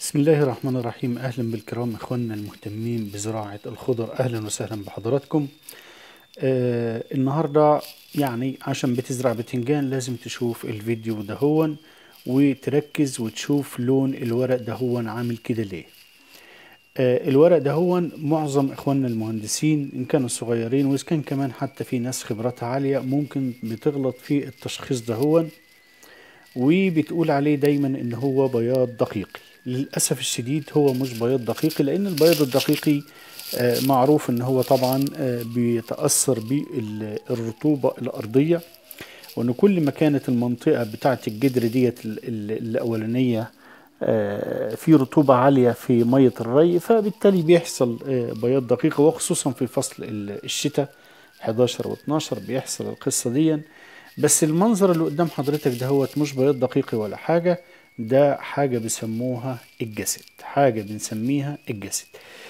بسم الله الرحمن الرحيم أهلا بالكرام إخواننا المهتمين بزراعة الخضر أهلا وسهلا بحضراتكم آه النهاردة يعني عشان بتزرع بتنجان لازم تشوف الفيديو دهون وتركز وتشوف لون الورق دهون عامل كده ليه آه الورق دهون معظم إخواننا المهندسين إن كانوا صغيرين وإذا كان كمان حتى في ناس خبراتها عالية ممكن بتغلط في التشخيص دهون وبتقول عليه دايما ان هو بياض دقيقي للاسف الشديد هو مش بياض دقيقي لان البياض الدقيقي آه، معروف ان هو طبعا آه، بيتاثر بالرطوبه الارضيه وان كل ما كانت المنطقه بتاعه الجدر ديت ال- ال- الاولانيه آه، في رطوبه عاليه في ميه الري فبالتالي بيحصل آه، بياض دقيقي وخصوصا في فصل ال- الشتاء 11 و12 بيحصل القصه دي بس المنظر اللي قدام حضرتك ده هو مش بياض دقيقي ولا حاجة ده حاجة بيسموها الجسد حاجة بنسميها الجسد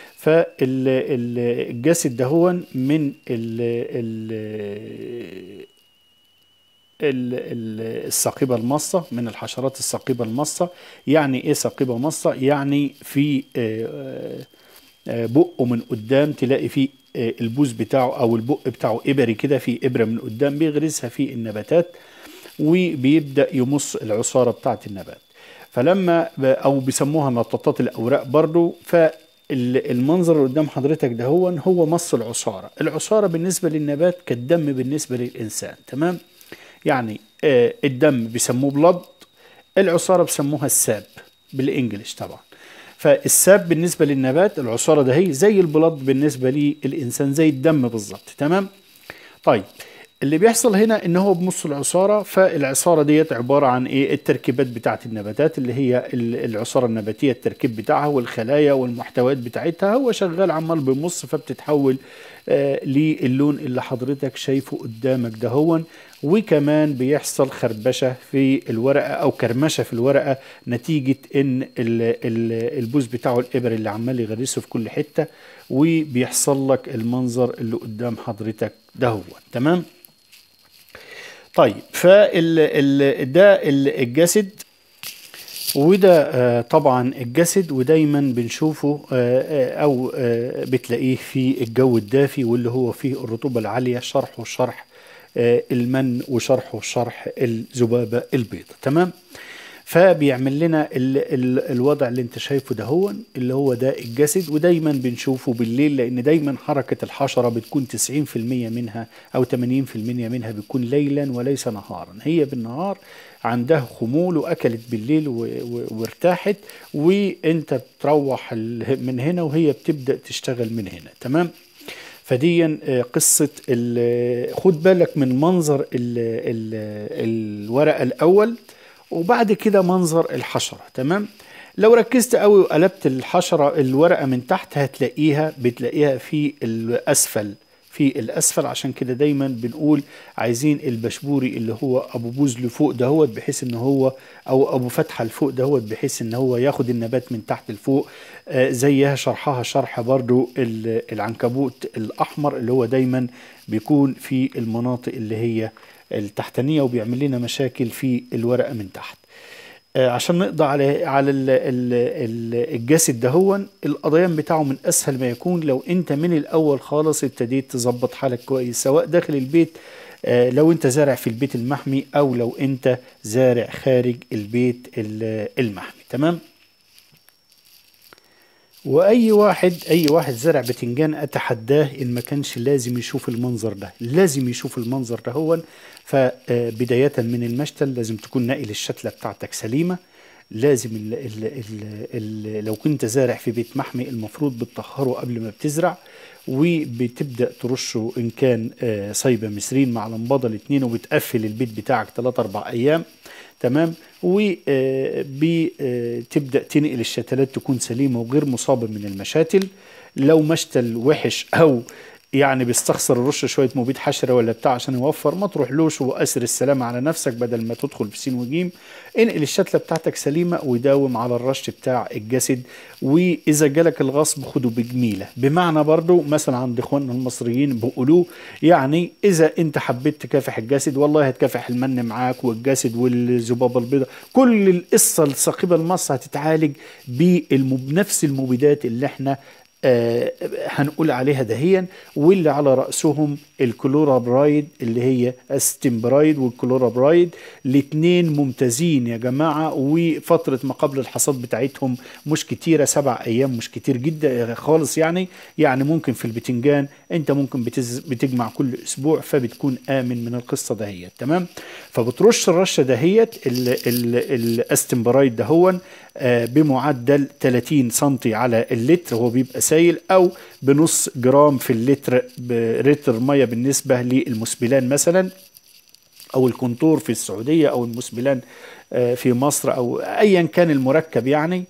فالجسد ده هو من ال ال ال- ال- الساقبة المصة من الحشرات الساقبة المصة يعني ايه ساقبة مصة يعني في آه، آه، بقه من قدام تلاقي فيه آه، البوز بتاعه او البق بتاعه ابري كده في ابره من قدام بيغرسها في النباتات وبيبدا يمص العصاره بتاعه النبات فلما ب- او بيسموها نطاطات الاوراق برضو فالمنظر اللي قدام حضرتك ده هو هو مص العصاره العصاره بالنسبه للنبات كالدم بالنسبه للانسان تمام يعني آه، الدم بيسموه بلد العصاره بيسموها الساب بالانجلش طبعا فالساب بالنسبه للنبات العصاره ده هي زي البلد بالنسبه للانسان زي الدم بالظبط تمام طيب اللي بيحصل هنا ان هو بنص العصاره فالعصاره ديت عباره عن ايه التركيبات بتاعت النباتات اللي هي ال- العصاره النباتيه التركيب بتاعها والخلايا والمحتويات بتاعتها هو شغال عمال بيمص فبتتحول آه للون اللي حضرتك شايفه قدامك دهون وكمان بيحصل خربشه في الورقه او كرمشه في الورقه نتيجه ان ال- ال- البوز بتاعه الابر اللي عمال يغرسه في كل حته وبيحصل لك المنظر اللي قدام حضرتك دهون تمام طيب فال ال ده ال- الجسد وده آه، طبعا الجسد ودايما بنشوفه آه، آه، او آه، بتلاقيه في الجو الدافي واللي هو فيه الرطوبة العالية شرحه شرح آه، المن وشرحه شرح الذبابة البيضاء تمام فبيعمل لنا ال ال الوضع اللي انت شايفه ده هو اللي هو ده الجسد ودايما بنشوفه بالليل لان دايما حركة الحشرة بتكون 90% منها او 80% منها بتكون ليلا وليس نهارا هي بالنهار عندها خمول واكلت بالليل و- و- وارتاحت وانت بتروح ال- من هنا وهي بتبدأ تشتغل من هنا تمام فديا آه، قصة ال- خد بالك من منظر ال ال الورقة الأول وبعد كده منظر الحشرة تمام لو ركزت قوي وقلبت الحشرة الورقة من تحت هتلاقيها بتلاقيها في الأسفل في الأسفل عشان كده دايما بنقول عايزين البشبوري اللي هو أبو بوز لفوق دهوت بحيث إن هو أو أبو فتحة لفوق دهوت بحيث إن هو ياخد النبات من تحت لفوق آه، زيها شرحها شرح برضو ال- العنكبوت الأحمر اللي هو دايما بيكون في المناطق اللي هي التحتانية وبيعمل لنا مشاكل في الورقة من تحت آه، عشان نقضي على على ال- ال- ال- الجسد دهون القضيان بتاعه من اسهل ما يكون لو انت من الاول خالص ابتديت تظبط حالك كويس سواء داخل البيت آه، لو انت زارع في البيت المحمي او لو انت زارع خارج البيت ال- المحمي تمام واي واحد اي واحد زرع بتنجان اتحداه ان ما كانش لازم يشوف المنظر ده لازم يشوف المنظر ده هو فبداية من المشتل لازم تكون ناقل الشتلة بتاعتك سليمة لازم ال ال ال ال لو كنت زارع في بيت محمي المفروض بتطهره قبل ما بتزرع وبتبدا ترشه ان كان آه، صيبه مسرين مع لمبادة الاتنين وبتقفل البيت بتاعك 3 4 ايام تمام وبتبدا تنقل الشتلات تكون سليمه وغير مصابه من المشاتل لو مشتل وحش او يعني بيستخسر الرش شويه مبيد حشره ولا بتاع عشان يوفر ما تروحلوش واسر السلامه على نفسك بدل ما تدخل في سين وجيم انقل الشتله بتاعتك سليمه وداوم على الرش بتاع الجسد واذا جالك الغصب خده بجميله بمعنى برضو مثلا عند اخواننا المصريين بيقولوه يعني اذا انت حبيت تكافح الجسد والله هتكافح المن معاك والجسد والذبابه البيضاء كل القصه الثاقبه المص هتتعالج بنفس المبيدات اللي احنا آه، هنقول عليها دهيا واللي على رأسهم الكلورابرايد اللي هي استمبرايد والكلورابرايد الاتنين ممتازين يا جماعة وفترة ما قبل الحصاد بتاعتهم مش كتيرة سبع أيام مش كتير جدا خالص يعني يعني ممكن في البتنجان انت ممكن بتز بتجمع كل أسبوع فبتكون آمن من القصة دهيت تمام فبترش الرشة دهيت ال- ال- الاستمبرايد دهون آه، بمعدل 30 سنتي على اللتر هو بيبقى سايل او بنص جرام في اللتر بلتر ميه بالنسبه للمسبلان مثلا او الكونتور في السعوديه او المسبلان آه، في مصر او ايا كان المركب يعني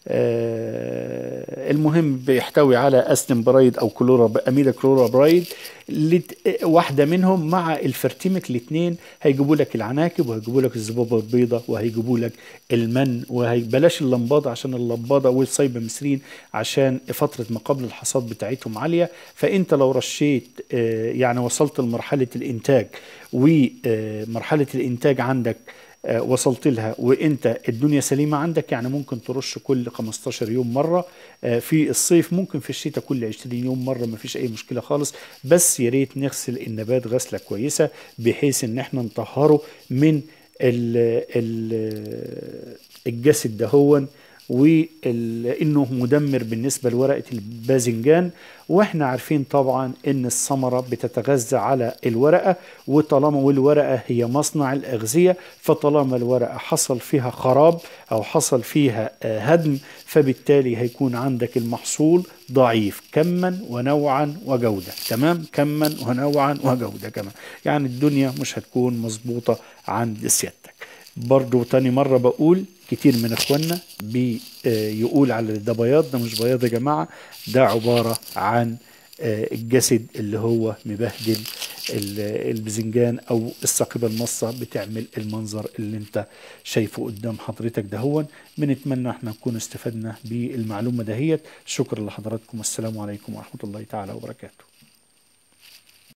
آه، المهم بيحتوي على استمبرايد او كلورا اميدا كلورابرايد لت- واحده منهم مع الفرتيمك الاثنين هيجيبوا لك العناكب وهيجيبوا لك الذبابه البيضاء وهيجيبوا لك المن وبلاش اللمباده عشان اللمباده والسايبامسرين عشان فتره ما قبل الحصاد بتاعتهم عاليه فانت لو رشيت آه، يعني وصلت لمرحله الانتاج ومرحله الانتاج عندك آه، وصلت لها وانت الدنيا سليمه عندك يعني ممكن ترش كل 15 يوم مره آه، في الصيف ممكن في الشتاء كل 20 يوم مره ما فيش اي مشكله خالص بس يا ريت نغسل النبات غسله كويسه بحيث ان احنا نطهره من ال ال الجسد دهون وانه مدمر بالنسبه لورقه الباذنجان واحنا عارفين طبعا ان الثمره بتتغذى على الورقه وطالما والورقه هي مصنع الاغذيه فطالما الورقه حصل فيها خراب او حصل فيها آه، هدم فبالتالي هيكون عندك المحصول ضعيف كما ونوعا وجوده تمام كما ونوعا وجوده كمان يعني الدنيا مش هتكون مظبوطه عند سيادتك برضو تاني مرة بقول كتير من اخواننا بيقول على ده بياض ده مش بياض يا جماعة ده عبارة عن آه، الجسد اللي هو مبهدل ال- البزنجان او الثاقبة المصة بتعمل المنظر اللي انت شايفه قدام حضرتك دهون بنتمنى احنا نكون استفدنا بالمعلومة دهيت شكرا لحضراتكم والسلام عليكم ورحمة الله تعالى وبركاته